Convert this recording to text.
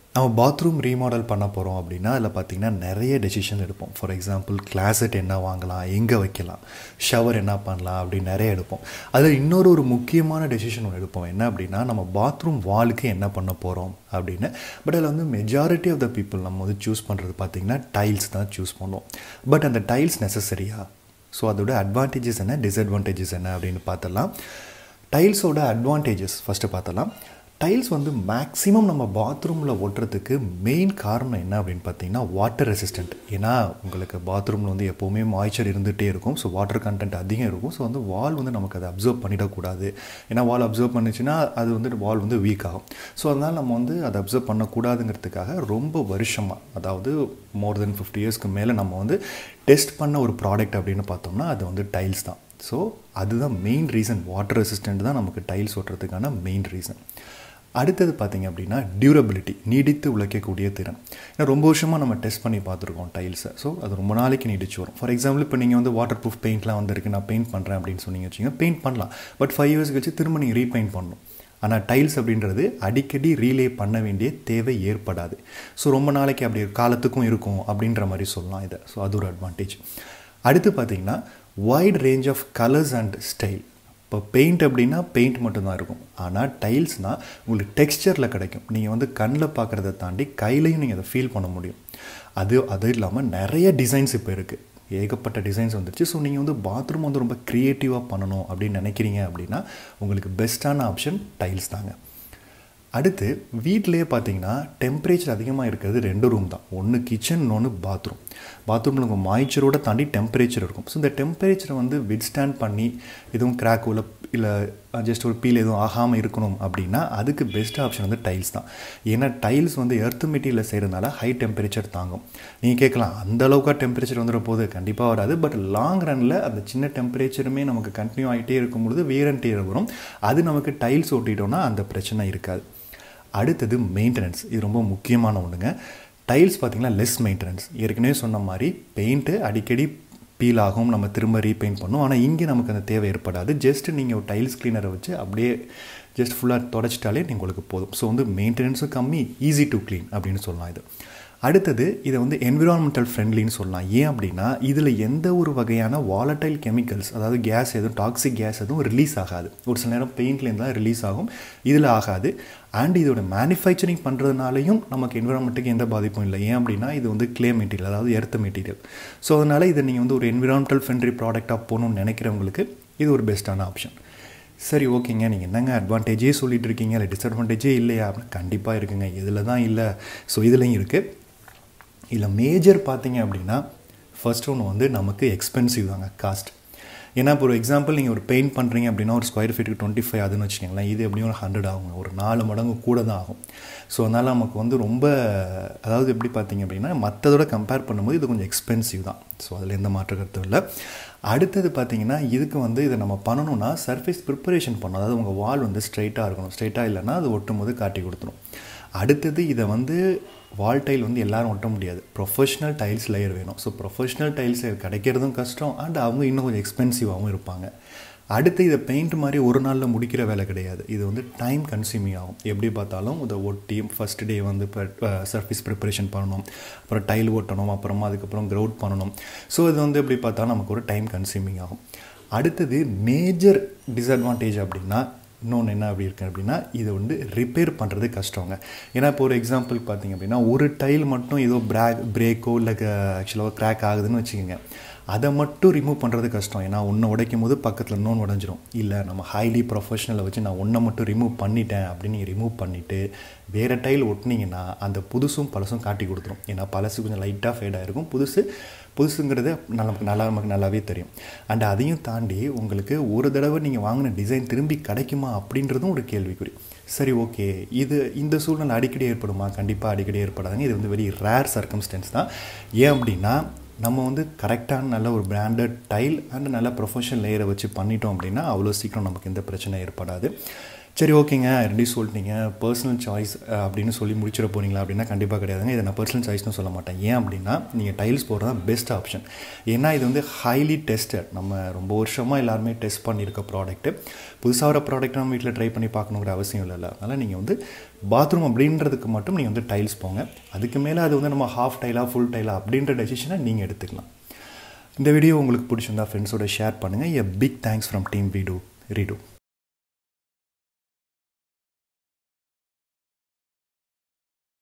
நம்ம bathroom remodel பண்ண போகிறோம் அப்படின்னா அதில் பார்த்திங்கன்னா நிறைய டெசிஷன் எடுப்போம் ஃபார் எக்ஸாம்பிள் கிளாசெட் என்ன வாங்கலாம் எங்கே வைக்கலாம் ஷவர் என்ன பண்ணலாம் அப்படின்னு நிறைய எடுப்போம் அதில் இன்னொரு ஒரு முக்கியமான டெசிஷன் ஒன்று எடுப்போம் என்ன அப்படின்னா நம்ம பாத்ரூம் வாலுக்கு என்ன பண்ண போகிறோம் அப்படின்னு பட் அதில் வந்து மெஜாரிட்டி ஆஃப் த பீப்புள் நம்ம வந்து சூஸ் பண்ணுறது பார்த்திங்கன்னா டைல்ஸ் தான் சூஸ் பண்ணுவோம் பட் அந்த டைல்ஸ் நெசசரியா ஸோ அதோட அட்வான்டேஜஸ் என்ன டிஸ்அட்வான்டேஜஸ் என்ன அப்படின்னு பார்த்தலாம் டைல்ஸோட அட்வான்டேஜஸ் ஃபஸ்ட்டு பார்த்தலாம் டைல்ஸ் வந்து மேக்ஸிமம் நம்ம பாத்ரூமில் ஒட்டுறதுக்கு மெயின் காரணம் என்ன அப்படின்னு பார்த்தீங்கன்னா வாட்டர் ரெசிஸ்டன்ட் ஏன்னா உங்களுக்கு பாத்ரூமில் வந்து எப்போவுமே மாய்ச்சர் இருந்துகிட்டே இருக்கும் ஸோ வாட்டர் கண்டென்ட் அதிகம் இருக்கும் ஸோ வந்து வால் வந்து நமக்கு அதை அப்சர்வ் பண்ணிடக்கூடாது ஏன்னா வால் அப்சர்வ் பண்ணிச்சுன்னா அது வந்து வால் வந்து வீக் ஆகும் ஸோ அதனால் நம்ம வந்து அதை அப்சர்வ் பண்ணக்கூடாதுங்கிறதுக்காக ரொம்ப வருஷமாக அதாவது மோர் தென் ஃபிஃப்டி இயர்ஸ்க்கு மேலே நம்ம வந்து டெஸ்ட் பண்ண ஒரு ப்ராடக்ட் அப்படின்னு பார்த்தோம்னா அது வந்து டைல்ஸ் தான் ஸோ அதுதான் மெயின் ரீசன் வாட்டர் ரெசிஸ்டன்ட் தான் நமக்கு டைல்ஸ் ஓட்டுறதுக்கான மெயின் ரீசன் அடுத்தது பார்த்திங்க அப்படின்னா டியூரபிலிட்டி நீடித்து உழைக்கக்கூடிய திறன் ஏன்னா ரொம்ப வருஷமாக நம்ம டெஸ்ட் பண்ணி பார்த்துருக்கோம் டைல்ஸை ஸோ அது ரொம்ப நாளைக்கு நீடிச்சு வரும் ஃபார் எக்ஸாம்பிள் இப்போ நீங்கள் வந்து வாட்டர் ப்ரூஃப் பெயிண்ட்லாம் வந்திருக்கு நான் பெயிண்ட் பண்ணுறேன் அப்படின்னு சொன்னீங்க வச்சிங்க பெயிண்ட் பண்ணலாம் பட் ஃபைவ் இயர்ஸ் கழிச்சு திரும்ப நீங்கள் ரீபெயிண்ட் பண்ணணும் ஆனால் டைல்ஸ் அப்படின்றது அடிக்கடி ரீலே பண்ண வேண்டிய தேவை ஏற்படாது ஸோ ரொம்ப நாளைக்கு அப்படி காலத்துக்கும் இருக்கும் அப்படின்ற மாதிரி சொல்லலாம் இதை ஸோ அது ஒரு அட்வான்டேஜ் அடுத்து பார்த்தீங்கன்னா wide range of colours and style இப்போ பெயிண்ட் அப்படின்னா பெயிண்ட் மட்டும்தான் இருக்கும் ஆனால் டைல்ஸ்னால் உங்களுக்கு டெக்ஸ்டரில் கிடைக்கும் நீங்கள் வந்து கண்ணில் பார்க்குறத தாண்டி கையிலையும் நீங்கள் அதை ஃபீல் பண்ண முடியும் அது அது இல்லாமல் நிறைய டிசைன்ஸ் இப்போ இருக்குது ஏகப்பட்ட டிசைன்ஸ் வந்துருச்சு ஸோ நீங்கள் வந்து பாத்ரூம் வந்து ரொம்ப க்ரியேட்டிவாக பண்ணணும் அப்படின்னு நினைக்கிறீங்க அப்படின்னா உங்களுக்கு பெஸ்ட்டான ஆப்ஷன் டைல்ஸ் தாங்க அடுத்து வீட்டிலே பார்த்தீங்கன்னா டெம்பரேச்சர் அதிகமாக இருக்கிறது ரெண்டு ரூம் தான் ஒன்று கிச்சன் இன்னொன்று பாத்ரூம் பாத்ரூமில் உங்கள் மாய்ச்சரோட தாண்டி டெம்பரேச்சர் இருக்கும் ஸோ இந்த டெம்பரேச்சரை வந்து விட்ஸ்டாண்ட் பண்ணி எதுவும் கிராக் உள்ள இல்லை ஜஸ்ட் ஒரு பீல் எதுவும் ஆகாமல் இருக்கணும் அப்படின்னா அதுக்கு பெஸ்ட் ஆப்ஷன் வந்து டைல்ஸ் தான் ஏன்னா டைல்ஸ் வந்து எர்த்து மெட்டீரியல் செய்கிறதுனால ஹை டெம்பரேச்சர் தாங்கும் நீங்கள் கேட்கலாம் அந்த அளவுக்காக டெம்பரேச்சர் வந்துட போது கண்டிப்பாக வராது பட் லாங் ரனில் அந்த சின்ன டெம்பரேச்சருமே நமக்கு கண்டினியூ ஆகிட்டே இருக்கும் பொழுது வேரன் டீர் வரும் அது நமக்கு டைல்ஸ் ஓட்டிட்டோம்னா அந்த பிரச்சனை இருக்காது அடுத்தது மெயின்டெனன்ஸ் இது ரொம்ப முக்கியமான ஒன்றுங்க டைல்ஸ் பார்த்திங்கன்னா லெஸ் மெயின்டெனன்ஸ் ஏற்கனவே சொன்ன மாதிரி பெயிண்ட்டு அடிக்கடி பீல் ஆகும் நம்ம திரும்ப ரீபெயிண்ட் பண்ணும் ஆனால் இங்கே நமக்கு அந்த தேவை ஏற்படாது ஜஸ்ட் நீங்கள் ஒரு டைல்ஸ் கிளீனரை வச்சு அப்படியே ஜஸ்ட் ஃபுல்லாக தொடச்சிட்டாலே உங்களுக்கு போதும் ஸோ வந்து மெயின்டெனன்ஸும் கம்மி ஈஸி டு க்ளீன் அப்படின்னு சொல்லலாம் இது அடுத்தது இதை வந்து என்விரான்மெண்டல் ஃப்ரெண்ட்லின்னு சொல்லலாம் ஏன் அப்படின்னா இதில் எந்த ஒரு வகையான வாலட்டைல் கெமிக்கல்ஸ் அதாவது கேஸ் எதுவும் டாக்ஸிக் கேஸ் எதுவும் ரிலீஸ் ஆகாது ஒரு சில நேரம் பெயிண்ட்லேருந்து தான் ரிலீஸ் ஆகும் இதில் ஆகாது அண்ட் இதோட மேனுஃபேக்சரிங் பண்ணுறதுனாலையும் நமக்கு என்விரான்மெண்ட்டுக்கு எந்த பாதிப்பும் இல்லை ஏன் அப்படின்னா இது வந்து கிளே மெட்டீரியல் அதாவது எர்த்த மெட்டீரியல் ஸோ அதனால் இதை நீங்கள் வந்து ஒரு என்விரான்மெண்டல் ஃப்ரெண்ட்லி ப்ராடக்டாக போகணும்னு நினைக்கிறவங்களுக்கு இது ஒரு பெஸ்ட்டான ஆப்ஷன் சரி ஓகேங்க நீங்கள் என்னங்க அட்வான்டேஜே சொல்லிட்டு இருக்கீங்க இல்லை டிஸ்அட்வான்டேஜே இல்லையா அப்படின்னு கண்டிப்பாக இருக்குங்க இதில் தான் இல்லை ஸோ இதுலையும் இருக்குது இல்லை மேஜர் பார்த்தீங்க அப்படின்னா ஃபர்ஸ்ட் ஒன்று வந்து நமக்கு எக்ஸ்பென்சிவ் தாங்க காஸ்ட் ஏன்னா இப்போ ஒரு எக்ஸாம்பிள் நீங்கள் ஒரு பெயிண்ட் பண்ணுறீங்க அப்படின்னா ஒரு ஸ்கொயர் ஃபீட்டுக்கு டுவெண்ட்டி ஃபைவ் அதுன்னு வச்சுக்கோங்களேன் இது எப்படியும் ஒரு ஹண்ட்ரட் ஆகும் ஒரு நாலு மடங்கு கூட தான் ஆகும் ஸோ அதனால் நமக்கு வந்து ரொம்ப அதாவது எப்படி பார்த்தீங்க அப்படின்னா மற்றதோட கம்பேர் பண்ணும்போது இது கொஞ்சம் எக்ஸ்பென்சிவ் தான் ஸோ அதில் எந்த மாற்ற கருத்தும் இல்லை அடுத்தது பார்த்தீங்கன்னா இதுக்கு வந்து இதை நம்ம பண்ணணும்னா சர்ஃபேஸ் ப்ரிப்பரேஷன் பண்ணணும் அதாவது உங்கள் வால் வந்து ஸ்ட்ரைட்டாக இருக்கணும் ஸ்ட்ரைட்டாக இல்லைன்னா அது ஒட்டும் போது காட்டி கொடுத்துரும் அடுத்தது இதை வந்து வால் டைல் வந்து எல்லாரும் ஒட்ட முடியாது ப்ரொஃபஷ்னல் டைல்ஸ் லேயர் வேணும் ஸோ ப்ரொஃபஷ்னல் டைல்ஸ் கிடைக்கிறதும் கஷ்டம் அண்ட் அவங்க இன்னும் கொஞ்சம் எக்ஸ்பென்சிவாகவும் இருப்பாங்க அடுத்து இதை பெயிண்ட் மாதிரி ஒரு நாளில் முடிக்கிற வேலை கிடையாது இது வந்து டைம் கன்சியூமிங் ஆகும் எப்படி பார்த்தாலும் இதை ஒட்டி ஃபஸ்ட் டே வந்து இப்போ சர்ஃபேஸ் ப்ரிப்பரேஷன் பண்ணணும் அப்புறம் டைல் ஓட்டணும் அப்புறமா அதுக்கப்புறம் க்ரௌட் பண்ணணும் ஸோ இது வந்து எப்படி பார்த்தாலும் நமக்கு ஒரு டைம் கன்சியூமிங் ஆகும் அடுத்தது மேஜர் டிஸ்அட்வான்டேஜ் அப்படின்னா இன்னொன்று என்ன அப்படி இருக்கு அப்படின்னா இதை வந்து ரிப்பேர் பண்ணுறது கஷ்டங்க ஏன்னா இப்போ ஒரு எக்ஸாம்பிள் பார்த்தீங்க அப்படின்னா ஒரு டைல் மட்டும் ஏதோ பிராக் பிரேக்கோ இல்லை ஆக்சுவலாக கிராக் ஆகுதுன்னு வச்சுக்கோங்க அதை மட்டும் ரிமூவ் பண்ணுறது கஷ்டம் ஏன்னா ஒன்று உடைக்கும் போது பக்கத்தில் இன்னொன்று உடஞ்சிரும் இல்லை நம்ம ஹைலி ப்ரொஃபஷனலை வச்சு நான் ஒன்றை மட்டும் ரிமூவ் பண்ணிட்டேன் அப்படின்னு நீங்கள் ரிமூவ் பண்ணிவிட்டு வேறு டைல் ஒட்டினீங்கன்னா அந்த புதுசும் பழசும் காட்டி கொடுத்துரும் ஏன்னா பழசு கொஞ்சம் லைட்டாக ஃபேட் ஆகிருக்கும் புதுசு புதுசுங்கிறது நமக்கு நல்லா நமக்கு நல்லாவே தெரியும் அண்ட் அதையும் தாண்டி உங்களுக்கு ஒரு தடவை நீங்கள் வாங்கின டிசைன் திரும்பி கிடைக்குமா அப்படின்றதும் ஒரு கேள்விக்குறி சரி ஓகே இது இந்த சூழ்நிலை அடிக்கடி ஏற்படுமா கண்டிப்பாக அடிக்கடி ஏற்படாதுங்க இது வந்து வெரி ரேர் சர்க்கம்ஸ்டன்ஸ் தான் ஏன் அப்படின்னா நம்ம வந்து கரெக்டான நல்ல ஒரு பிராண்டட் டைல் அண்ட் நல்ல ப்ரொஃபஷனல் லேயரை வச்சு பண்ணிட்டோம் அப்படின்னா அவ்வளோ சீக்கிரம் நமக்கு எந்த பிரச்சனை ஏற்படாது சரி ஓகேங்க ரெண்டையும் சொல்லிட்டீங்க பர்சனல் சாய்ஸ் அப்படின்னு சொல்லி முடிச்சிட போறீங்களா அப்படின்னா கண்டிப்பாக கிடையாதுங்க இதை நான் பர்சனல் சாய்ஸ்னு சொல்ல மாட்டேன் ஏன் அப்படின்னா நீங்கள் டைல்ஸ் போடுறது தான் பெஸ்ட் ஆப்ஷன் ஏன்னா இது வந்து ஹைலி டெஸ்டட் நம்ம ரொம்ப வருஷமாக எல்லாருமே டெஸ்ட் பண்ணியிருக்க ப்ராடக்ட்டு புதுசாக வர ப்ராடக்ட் நம்ம வீட்டில் ட்ரை பண்ணி பார்க்கணுங்கிற அவசியம் இல்லை அதனால் நீங்கள் வந்து பாத்ரூம் அப்படின்றதுக்கு மட்டும் நீங்கள் வந்து டைல்ஸ் போங்க அதுக்கு மேலே அது வந்து நம்ம ஹாஃப் டைலா ஃபுல் டைலா அப்படின்ற டெசிஷனை நீங்கள் எடுத்துக்கலாம் இந்த வீடியோ உங்களுக்கு பிடிச்சிருந்தா ஃப்ரெண்ட்ஸோட ஷேர் பண்ணுங்கள் a big thanks from team வீடு ரீடு